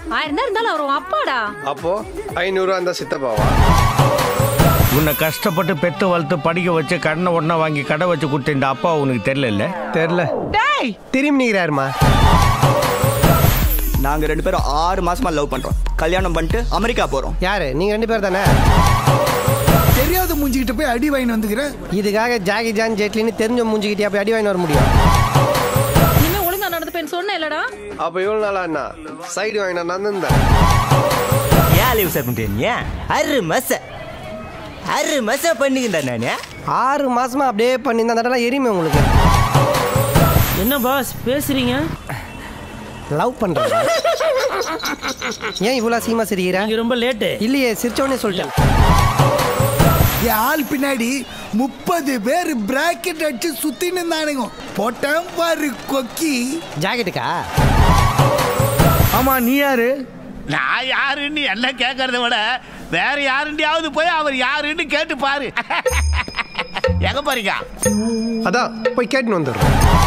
ஆயிரம் தான் இருந்தாலும் அவர் உன் அப்பாடா அப்போ ஐநூறுரூவா இருந்தா சித்தப்பாவா உன்னை கஷ்டப்பட்டு பெத்து வளர்த்து படிக்க வச்சு கடனை உடனே வாங்கி கடை வச்சு கொடுத்த இந்த அப்பா உனக்கு தெரியல தெரில டேய் திரும்பி நிற்கிறாருமா நாங்க ரெண்டு பேரும் ஆறு மாசமா லவ் பண்றோம் கல்யாணம் பண்ணிட்டு அமெரிக்கா போறோம் யாரு நீங்க ரெண்டு பேர் தானே தெரியாத மூஞ்சிக்கிட்ட போய் அடி வாங்கி வந்துக்கிறேன் இதுக்காக ஜாகி ஜான் ஜெட்லின்னு தெரிஞ்ச மூஞ்சிக்கிட்டே போய் அடி வாங்கி வர முடியும் இனிமே ஒழுங்கா நடந்துப்பேன்னு சொன்னேன் இல்லடா அப்ப இவ்வளவு நாளா என்ன சைடு வாங்கினா நான் இருந்தேன் ஏன் லீவ் சார் பண்ணுறீங்க அரு மச அரு மச பண்ணிக்கிட்டா நானே ஆறு மாசமா அப்படியே பண்ணி இந்த தடவை எரியுமே உங்களுக்கு என்ன பாஸ் பேசுறீங்க லவ் பண்றேன் ஏன் இவ்வளவு சீமா சிரிக்கிற நீங்க ரொம்ப லேட்டு இல்லையே சிரிச்சோடனே சொல்லிட்டேன் என் ஆள் பின்னாடி முப்பது பேர் பிராக்கெட் அடிச்சு சுத்தின்னு இருந்தானுங்க போட்டேன் பாரு கொக்கி ஜாக்கெட்டுக்கா ஆமா நீ யாரு நான் யாருன்னு என்ன கேட்கறத விட வேற யாருண்டியாவது போய் அவர் யாருன்னு கேட்டு பாரு எங்க பாருங்க அதான் போய் கேட்டுன்னு வந்துடுறோம்